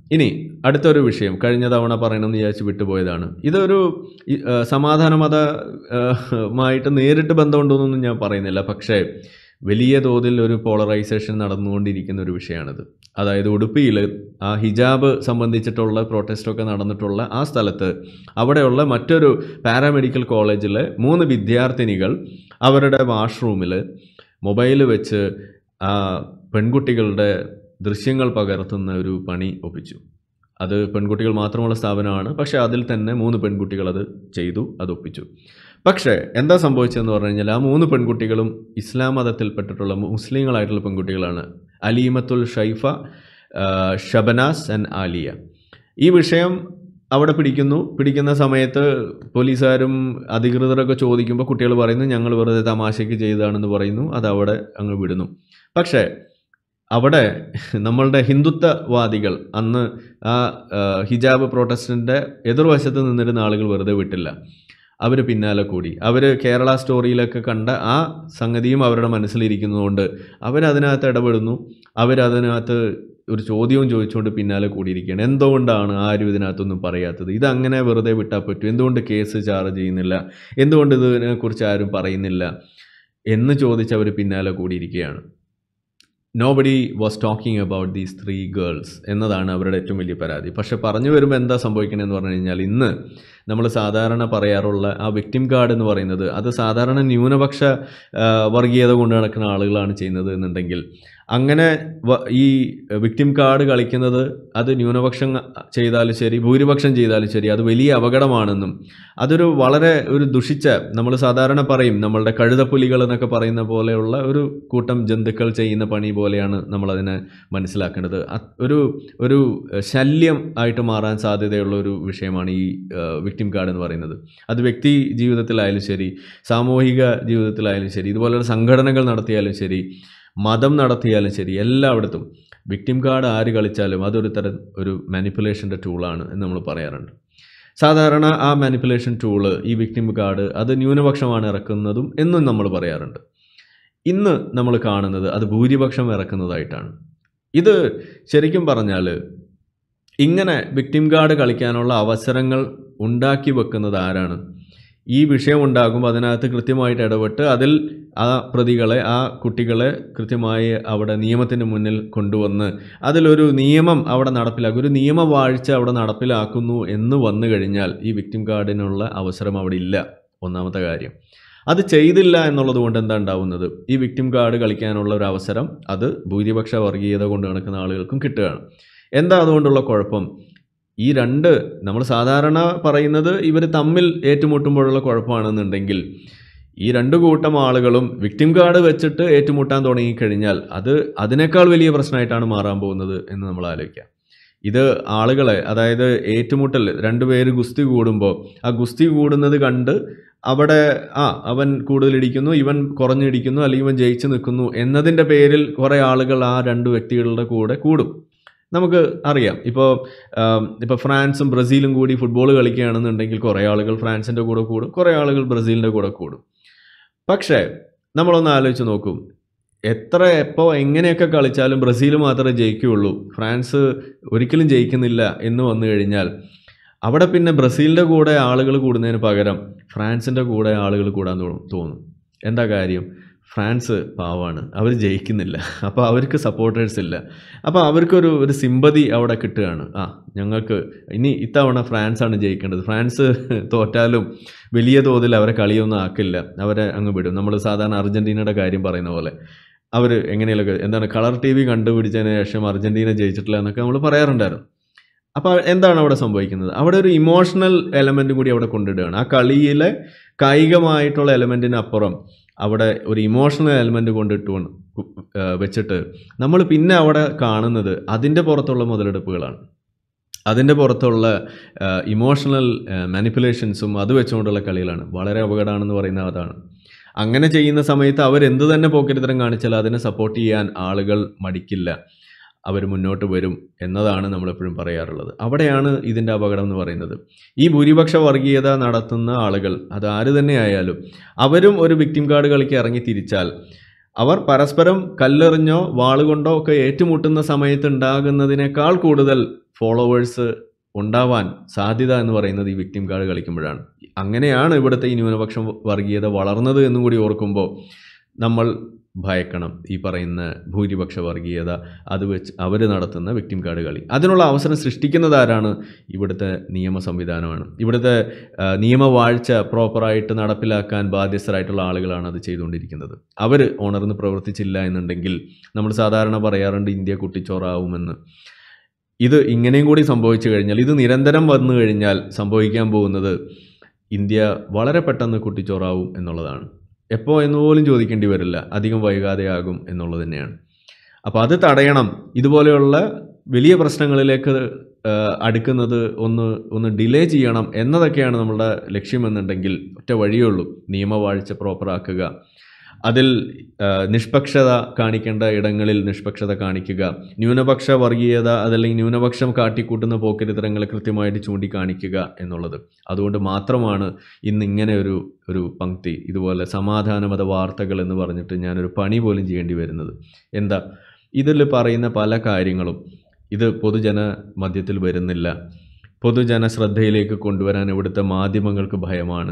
ഇനി അടുത്തൊരു വിഷയം കഴിഞ്ഞ തവണ പറയണമെന്ന് വിചാരിച്ച് വിട്ടുപോയതാണ് ഇതൊരു ഈ, ആ, സമാധാന മത ആ, മായിട്ട് നേരിട്ട് ബന്ധമുണ്ടോയെന്നൊന്നും ഞാൻ പറയുന്നില്ല പക്ഷേ വലിയ തോതിൽ ഒരു പോളറൈസേഷൻ നടന്നുകൊണ്ടിരിക്കുന്ന ഒരു വിഷയമാണിത് അതായത് ഉടുപ്പിയിൽ ആ ഹിജാബ് സംബന്ധിച്ചിട്ടുള്ള പ്രൊട്ടസ്റ്റൊക്കെ നടന്നിട്ടുള്ള ആ സ്ഥലത്ത് അവിടെയുള്ള മറ്റൊരു പാരാമെഡിക്കൽ കോളേജിലെ മൂന്ന് വിദ്യാർത്ഥിനികൾ അവരുടെ വാഷ്റൂമിൽ മൊബൈൽ വെച്ച് ആ പെൺകുട്ടികളുടെ ദൃശ്യങ്ങൾ പകർത്തുന്ന ഒരു പണി ഒപ്പിച്ചു അത് പെൺകുട്ടികൾ മാത്രമുള്ള സ്ഥാപനമാണ് പക്ഷേ അതിൽ തന്നെ മൂന്ന് പെൺകുട്ടികൾ അത് ചെയ്തു അത് ഒപ്പിച്ചു പക്ഷേ എന്താ സംഭവിച്ചതെന്ന് പറഞ്ഞു കഴിഞ്ഞാൽ ആ മൂന്ന് പെൺകുട്ടികളും ഇസ്ലാം മതത്തിൽപ്പെട്ടിട്ടുള്ള മുസ്ലിങ്ങളായിട്ടുള്ള പെൺകുട്ടികളാണ് അലീമത്തുൽ ഷൈഫ ആ, ഷബനാസ് ആൻഡ് ആലിയ ഈ വിഷയം അവിടെ പിടിക്കുന്നു പിടിക്കുന്ന സമയത്ത് പോലീസുകാരും അധികൃതരൊക്കെ ചോദിക്കുമ്പോൾ കുട്ടികൾ പറയുന്നു ഞങ്ങൾ വെറുതെ തമാശയ്ക്ക് ചെയ്തതാണെന്ന് പറയുന്നു അത് അവിടെ അങ്ങ് വിടുന്നു പക്ഷേ അവിടെ നമ്മളുടെ ഹിന്ദുത്വവാദികൾ അന്ന് ആ ആ, ഹിജാബ് പ്രൊട്ടസ്റ്റിൻ്റെ എതിർവശത്ത് നിന്നിരുന്ന ആളുകൾ വെറുതെ വിട്ടില്ല അവർ പിന്നാലെ കൂടി അവർ കേരള സ്റ്റോറിയിലൊക്കെ കണ്ട ആ സംഗതിയും അവരുടെ മനസ്സിലിരിക്കുന്നതുകൊണ്ട് അവരതിനകത്ത് ഇടപെടുന്നു അവരതിനകത്ത് ഒരു ചോദ്യവും ചോദിച്ചുകൊണ്ട് പിന്നാലെ കൂടിയിരിക്കുകയാണ് എന്തുകൊണ്ടാണ് ആരും ഇതിനകത്തൊന്നും പറയാത്തത് ഇതങ്ങനെ വെറുതെ വിട്ടാൽ പറ്റും എന്തുകൊണ്ട് കേസ് ചാർജ് ചെയ്യുന്നില്ല എന്തുകൊണ്ട് ഇതിനെക്കുറിച്ച് ആരും പറയുന്നില്ല എന്ന് ചോദിച്ച് അവർ പിന്നാലെ കൂടിയിരിക്കുകയാണ് nobody was talking about these three girls എന്നതാണ് അവരുടെ ഏറ്റവും വലിയ പരാതി പക്ഷെ പറഞ്ഞു വരുമ്പോൾ എന്താ സംഭവിക്കണമെന്ന് പറഞ്ഞു കഴിഞ്ഞാൽ ഇന്ന് നമ്മൾ സാധാരണ പറയാറുള്ള ആ വിക്ടിം കാർഡ് എന്ന് പറയുന്നത് അത് സാധാരണ ന്യൂനപക്ഷ ആ, വർഗീയത കൊണ്ട് നടക്കുന്ന ആളുകളാണ് ചെയ്യുന്നത് എന്നുണ്ടെങ്കിൽ അങ്ങനെ വ- ഈ വിക്ടിം കാർഡ് കളിക്കുന്നത് അത് ന്യൂനപക്ഷം ചെയ്താലും ശരി ഭൂരിപക്ഷം ചെയ്താലും ശരി അത് വലിയ അപകടമാണെന്നും അതൊരു വളരെ ഒരു ദുഷിച്ച നമ്മൾ സാധാരണ പറയും നമ്മളുടെ കഴുതപ്പുലികൾ എന്നൊക്കെ പറയുന്ന പോലെയുള്ള ഒരു കൂട്ടം ജന്തുക്കൾ ചെയ്യുന്ന പണി പോലെയാണ് നമ്മളതിനെ മനസ്സിലാക്കേണ്ടത് അത് ഒരു ഒരു ശല്യം ആയിട്ട് മാറാൻ സാധ്യതയുള്ള ഒരു വിഷയമാണ് ഈ വിക്ടിം കാർഡ് എന്ന് പറയുന്നത് അത് വ്യക്തി ജീവിതത്തിലായാലും ശരി സാമൂഹിക ജീവിതത്തിലായാലും ശരി ഇതുപോലുള്ള സംഘടനകൾ നടത്തിയാലും ശരി മതം നടത്തിയാലും ശരി എല്ലായിടത്തും വിക്ടിം കാർഡ് ആര് കളിച്ചാലും അതൊരു തരം ഒരു മാനിപ്പുലേഷൻ്റെ ടൂളാണ് എന്ന് നമ്മൾ പറയാറുണ്ട് സാധാരണ ആ മാനിപ്പുലേഷൻ ടൂള് ഈ വിക്ടിം കാർഡ് അത് ന്യൂനപക്ഷമാണ് ഇറക്കുന്നതും എന്നും നമ്മൾ പറയാറുണ്ട് ഇന്ന് നമ്മൾ കാണുന്നത് അത് ഭൂരിപക്ഷം ഇറക്കുന്നതായിട്ടാണ് ഇത് ശരിക്കും പറഞ്ഞാൽ ഇങ്ങനെ വിക്ടിം കാർഡ് കളിക്കാനുള്ള അവസരങ്ങൾ ഉണ്ടാക്കി വെക്കുന്നത് ആരാണ് ഈ വിഷയം ഉണ്ടാകുമ്പോൾ അതിനകത്ത് കൃത്യമായിട്ട് ഇടപെട്ട് അതിൽ ആ പ്രതികളെ ആ കുട്ടികളെ കൃത്യമായി അവിടെ നിയമത്തിന് മുന്നിൽ കൊണ്ടുവന്ന് അതിലൊരു നിയമം അവിടെ നടപ്പിലാക്കും ഒരു നിയമവാഴ്ച അവിടെ നടപ്പിലാക്കുന്നു എന്ന് വന്നു കഴിഞ്ഞാൽ ഈ വിക്ടിം കാർഡിനുള്ള അവസരം അവിടെ ഇല്ല ഒന്നാമത്തെ കാര്യം അത് ചെയ്തില്ല എന്നുള്ളത് കൊണ്ട് എന്താ ഉണ്ടാവുന്നത് ഈ വിക്ടിം കാർഡ് കളിക്കാനുള്ള ഒരു അവസരം അത് ഭൂരിപക്ഷ വർഗീയത കൊണ്ട് നടക്കുന്ന ആളുകൾക്കും കിട്ടുകയാണ് എന്താ അതുകൊണ്ടുള്ള കുഴപ്പം ഈ രണ്ട് നമ്മൾ സാധാരണ പറയുന്നത് ഇവർ തമ്മിൽ ഏറ്റുമുട്ടുമ്പോഴുള്ള കുഴപ്പമാണെന്നുണ്ടെങ്കിൽ ഈ രണ്ട് കൂട്ടം ആളുകളും വിക്ടിം കാർഡ് വെച്ചിട്ട് ഏറ്റുമുട്ടാൻ തുടങ്ങിക്കഴിഞ്ഞാൽ അത് അതിനേക്കാൾ വലിയ പ്രശ്നമായിട്ടാണ് മാറാൻ പോകുന്നത് എന്ന് നമ്മൾ ആലോചിക്കാം ഇത് ആളുകളെ അതായത് ഏറ്റുമുട്ടൽ രണ്ടുപേര് ഗുസ്തി കൂടുമ്പോൾ ആ ഗുസ്തി കൂടുന്നത് കണ്ട് അവിടെ ആ അവൻ കൂടുതൽ ഇടിക്കുന്നു ഇവൻ കുറഞ്ഞിടിക്കുന്നു അല്ലെങ്കിൽ ഇവൻ ജയിച്ചു നിൽക്കുന്നു എന്നതിൻ്റെ പേരിൽ കുറേ ആളുകൾ ആ രണ്ട് വ്യക്തികളുടെ കൂടെ കൂടും നമുക്ക് അറിയാം ഇപ്പോൾ ഇപ്പോൾ ഫ്രാൻസും ബ്രസീലും കൂടി ഫുട്ബോൾ കളിക്കുകയാണെന്നുണ്ടെങ്കിൽ കുറേ ആളുകൾ ഫ്രാൻസിൻ്റെ കൂടെ കൂടും കുറേ ആളുകൾ ബ്രസീലിൻ്റെ കൂടെ കൂടും പക്ഷേ നമ്മളൊന്ന് ആലോചിച്ച് നോക്കും എത്ര എപ്പോൾ എങ്ങനെയൊക്കെ കളിച്ചാലും ബ്രസീൽ മാത്രമേ ജയിക്കുകയുള്ളൂ ഫ്രാൻസ് ഒരിക്കലും ജയിക്കുന്നില്ല എന്ന് വന്നു കഴിഞ്ഞാൽ അവിടെ പിന്നെ ബ്രസീലിൻ്റെ കൂടെ ആളുകൾ കൂടുന്നതിന് പകരം ഫ്രാൻസിൻ്റെ കൂടെ ആളുകൾ കൂടാൻ തോന്നും തോന്നും എന്താ കാര്യം ഫ്രാൻസ് പാവാണ് അവർ ജയിക്കുന്നില്ല അപ്പോൾ അവർക്ക് സപ്പോർട്ടേഴ്സ് ഇല്ല അപ്പോൾ അവർക്കൊരു ഒരു സിമ്പതി അവിടെ കിട്ടുകയാണ് ആ ഞങ്ങൾക്ക് ഇനി ഇത്തവണ ഫ്രാൻസാണ് ജയിക്കേണ്ടത് ഫ്രാൻസ് തോറ്റാലും വലിയ തോതിൽ അവരെ കളിയൊന്നും ആക്കില്ല അവരെ അങ്ങ് വിടും നമ്മൾ സാധാരണ അർജൻറ്റീനയുടെ കാര്യം പറയുന്ന പോലെ അവർ എങ്ങനെയൊക്കെ എന്താണ് കളർ ടി വി കണ്ടുപിടിച്ചതിന് ശേഷം അർജൻറ്റീന ജയിച്ചിട്ടില്ല എന്നൊക്കെ നമ്മൾ പറയാറുണ്ടായിരുന്നു അപ്പോൾ എന്താണ് അവിടെ സംഭവിക്കുന്നത് അവിടെ ഒരു ഇമോഷണൽ എലമെൻ്റ് കൂടി അവിടെ കൊണ്ടിടുകയാണ് ആ കളിയിലെ കായികമായിട്ടുള്ള എലമെൻറ്റിന് അപ്പുറം അവിടെ ഒരു ഇമോഷണൽ എലമെൻ്റ് കൊണ്ടിട്ട് കൊണ്ട് വെച്ചിട്ട് നമ്മൾ പിന്നെ അവിടെ കാണുന്നത് അതിൻ്റെ പുറത്തുള്ള മുതലെടുപ്പുകളാണ് അതിൻ്റെ പുറത്തുള്ള ഇമോഷണൽ മാനിപ്പുലേഷൻസും അത് വെച്ചുകൊണ്ടുള്ള കളികളാണ് വളരെ അപകടമാണെന്ന് പറയുന്നത് അതാണ് അങ്ങനെ ചെയ്യുന്ന സമയത്ത് അവരെന്ത് തന്നെ പോക്കരുത്തരം കാണിച്ചാൽ അതിനെ സപ്പോർട്ട് ചെയ്യാൻ ആളുകൾ മടിക്കില്ല അവർ മുന്നോട്ട് വരും എന്നതാണ് നമ്മളെപ്പോഴും പറയാറുള്ളത് അവിടെയാണ് ഇതിൻ്റെ അപകടം എന്ന് പറയുന്നത് ഈ ഭൂരിപക്ഷ വർഗീയത നടത്തുന്ന ആളുകൾ അത് ആര് തന്നെ ആയാലും അവരും ഒരു വിക്ടിം കാർഡ് കളിക്ക് ഇറങ്ങി തിരിച്ചാൽ അവർ പരസ്പരം കല്ലെറിഞ്ഞോ വാളുകൊണ്ടോ ഒക്കെ ഏറ്റുമുട്ടുന്ന സമയത്ത് ഉണ്ടാകുന്നതിനേക്കാൾ കൂടുതൽ ഫോളോവേഴ്സ് ഉണ്ടാവാൻ സാധ്യത എന്ന് പറയുന്നത് ഈ വിക്ടിം കാർഡ് കളിക്കുമ്പോഴാണ് അങ്ങനെയാണ് ഇവിടുത്തെ ഈ ന്യൂനപക്ഷം വർഗീയത വളർന്നത് എന്നും കൂടി ഓർക്കുമ്പോൾ നമ്മൾ ഭയക്കണം ഈ പറയുന്ന ഭൂരിപക്ഷ വർഗീയത അത് വെച്ച് അവർ നടത്തുന്ന വിക്ടിം കാർഡ് കളി അതിനുള്ള അവസരം സൃഷ്ടിക്കുന്നത് ആരാണ് ഇവിടുത്തെ നിയമ സംവിധാനമാണ് ഇവിടുത്തെ ആ, നിയമവാഴ്ച പ്രോപ്പറായിട്ട് നടപ്പിലാക്കാൻ ബാധ്യസ്ഥരായിട്ടുള്ള ആളുകളാണ് അത് ചെയ്തുകൊണ്ടിരിക്കുന്നത് അവർ ഉണർന്ന് പ്രവർത്തിച്ചില്ല എന്നുണ്ടെങ്കിൽ നമ്മൾ സാധാരണ പറയാറുണ്ട് ഇന്ത്യ കുട്ടിച്ചോറാവുമെന്ന് ഇത് ഇങ്ങനെയും കൂടി സംഭവിച്ചു കഴിഞ്ഞാൽ ഇത് നിരന്തരം വന്നു കഴിഞ്ഞാൽ സംഭവിക്കാൻ പോകുന്നത് ഇന്ത്യ വളരെ പെട്ടെന്ന് കുട്ടിച്ചോറാവും എന്നുള്ളതാണ് എപ്പോൾ എന്ന് പോലും ചോദിക്കേണ്ടി വരില്ല അധികം വൈകാതെയാകും എന്നുള്ളത് തന്നെയാണ് അപ്പോൾ അത് തടയണം ഇതുപോലെയുള്ള വലിയ പ്രശ്നങ്ങളിലേക്ക് ആ, അടുക്കുന്നത് ഒന്ന് ഒന്ന് ഡിലേ ചെയ്യണം എന്നതൊക്കെയാണ് നമ്മളുടെ ലക്ഷ്യമെന്നുണ്ടെങ്കിൽ ഒറ്റ വഴിയേ ഉള്ളൂ നിയമവാഴ്ച പ്രോപ്പറാക്കുക അതിൽ ആ, നിഷ്പക്ഷത കാണിക്കേണ്ട ഇടങ്ങളിൽ നിഷ്പക്ഷത കാണിക്കുക ന്യൂനപക്ഷ വർഗീയത അതല്ലെങ്കിൽ ന്യൂനപക്ഷം കാട്ടിക്കൂട്ടുന്ന പോക്കരിത്തരങ്ങൾ കൃത്യമായിട്ട് ചൂണ്ടിക്കാണിക്കുക എന്നുള്ളത് അതുകൊണ്ട് മാത്രമാണ് ഇന്ന് ഇങ്ങനെ ഒരു ഒരു പങ്ക്തി ഇതുപോലെ സമാധാനമത വാർത്തകൾ എന്ന് പറഞ്ഞിട്ട് ഞാനൊരു പണി പോലും ചെയ്യേണ്ടി വരുന്നത് എന്താ ഇതിൽ പറയുന്ന പല കാര്യങ്ങളും ഇത് പൊതുജന മധ്യത്തിൽ വരുന്നില്ല പൊതുജന ശ്രദ്ധയിലേക്ക് കൊണ്ടുവരാൻ ഇവിടുത്തെ മാധ്യമങ്ങൾക്ക് ഭയമാണ്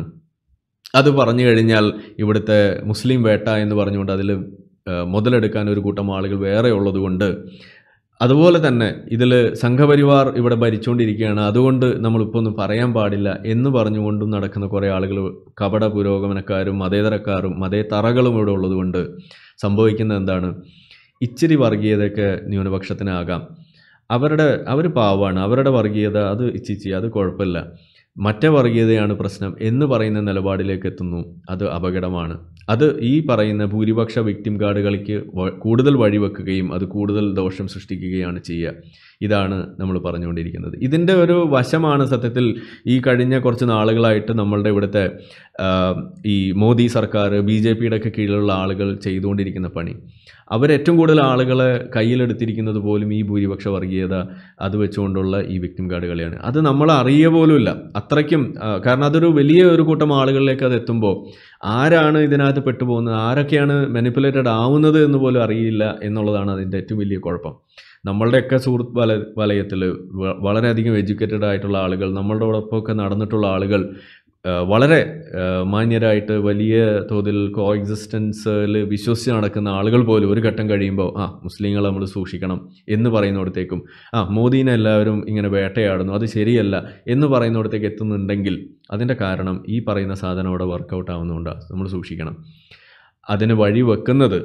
അത് പറഞ്ഞു കഴിഞ്ഞാൽ ഇവിടുത്തെ മുസ്ലിം വേട്ട എന്ന് പറഞ്ഞുകൊണ്ട് അതിൽ മുതലെടുക്കാൻ ഒരു കൂട്ടം ആളുകൾ വേറെ ഉള്ളതുകൊണ്ട് അതുപോലെ തന്നെ ഇതിൽ സംഘപരിവാർ ഇവിടെ ഭരിച്ചുകൊണ്ടിരിക്കുകയാണ് അതുകൊണ്ട് നമ്മളിപ്പോൾ ഒന്നും പറയാൻ പാടില്ല എന്ന് പറഞ്ഞുകൊണ്ടും നടക്കുന്ന കുറേ ആളുകൾ കപട പുരോഗമനക്കാരും മതേതരക്കാരും മതേതറകളും ഇവിടെ ഉള്ളതുകൊണ്ട് സംഭവിക്കുന്നത് എന്താണ് ഇച്ചിരി വർഗീയതയൊക്കെ ന്യൂനപക്ഷത്തിനാകാം അവരുടെ അവർ പാവാണ് അവരുടെ വർഗീയത അത് ഇച്ചിച്ചി അത് കുഴപ്പമില്ല മറ്റേ വർഗീയതയാണ് പ്രശ്നം എന്ന് പറയുന്ന നിലപാടിലേക്ക് എത്തുന്നു അത് അപകടമാണ് അത് ഈ പറയുന്ന ഭൂരിപക്ഷ വിക്ടിം കാർഡുകൾക്ക് വ- കൂടുതൽ വഴിവെക്കുകയും അത് കൂടുതൽ ദോഷം സൃഷ്ടിക്കുകയാണ് ചെയ്യുക ഇതാണ് നമ്മൾ പറഞ്ഞുകൊണ്ടിരിക്കുന്നത് ഇതിൻ്റെ ഒരു വശമാണ് സത്യത്തിൽ ഈ കഴിഞ്ഞ കുറച്ച് നാളുകളായിട്ട് നമ്മളുടെ ഇവിടുത്തെ ആ, ഈ മോദി സർക്കാർ ബി ജെ പിയുടെ ഒക്കെ കീഴിലുള്ള ആളുകൾ ചെയ്തുകൊണ്ടിരിക്കുന്ന പണി അവരേറ്റവും കൂടുതൽ ആളുകളെ കയ്യിലെടുത്തിരിക്കുന്നത് പോലും ഈ ഭൂരിപക്ഷ വർഗീയത അത് വെച്ചുകൊണ്ടുള്ള ഈ വിക്ടിം കാർഡ് കളിയാണ് അത് നമ്മൾ അറിയ പോലുമില്ല അത്രയ്ക്കും ആ, കാരണം അതൊരു വലിയ ഒരു കൂട്ടം ആളുകളിലേക്ക് അത് എത്തുമ്പോൾ ആരാണ് ഇതിനകത്ത് പെട്ടുപോകുന്നത് ആരൊക്കെയാണ് മാനിപ്പുലേറ്റഡ് ആവുന്നത് എന്ന് പോലും അറിയില്ല എന്നുള്ളതാണ് അതിൻ്റെ ഏറ്റവും വലിയ കുഴപ്പം നമ്മളുടെയൊക്കെ സുഹൃത്ത് വല വലയത്തിൽ വ- വളരെയധികം എഡ്യൂക്കേറ്റഡ് ആയിട്ടുള്ള ആളുകൾ നമ്മളുടെ ഒപ്പമൊക്കെ നടന്നിട്ടുള്ള ആളുകൾ ആ, വളരെ ആ, മാന്യരായിട്ട് വലിയ തോതിൽ കോ എക്സിസ്റ്റൻസിൽ വിശ്വസിച്ച് നടക്കുന്ന ആളുകൾ പോലും ഒരു ഘട്ടം കഴിയുമ്പോൾ ആ മുസ്ലിങ്ങളെ നമ്മൾ സൂക്ഷിക്കണം എന്ന് പറയുന്നിടത്തേക്കും ആ മോദീനെ എല്ലാവരും ഇങ്ങനെ വേട്ടയാടുന്നു അത് ശരിയല്ല എന്ന് പറയുന്നിടത്തേക്ക് എത്തുന്നുണ്ടെങ്കിൽ അതിൻ്റെ കാരണം ഈ പറയുന്ന സാധനം അവിടെ വർക്കൗട്ട് ആവുന്നതുകൊണ്ടാണ് നമ്മൾ സൂക്ഷിക്കണം അതിന് വഴി വെക്കുന്നത്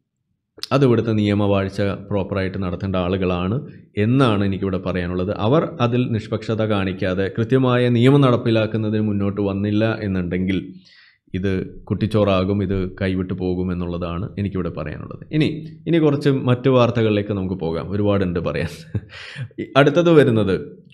അത് ഇവിടുത്തെ നിയമവാഴ്ച പ്രോപ്പറായിട്ട് നടത്തേണ്ട ആളുകളാണ് എന്നാണ് എനിക്കിവിടെ പറയാനുള്ളത് അവർ അതിൽ നിഷ്പക്ഷത കാണിക്കാതെ കൃത്യമായ നിയമം നടപ്പിലാക്കുന്നതിന് മുന്നോട്ട് വന്നില്ല എന്നുണ്ടെങ്കിൽ ഇത് കുട്ടിച്ചോറാകും ഇത് കൈവിട്ട് പോകും എന്നുള്ളതാണ് എനിക്കിവിടെ പറയാനുള്ളത് ഇനി ഇനി കുറച്ച് മറ്റു വാർത്തകളിലേക്ക് നമുക്ക് പോകാം ഒരുപാടുണ്ട് പറയാൻ ഈ അടുത്തത് വരുന്നത്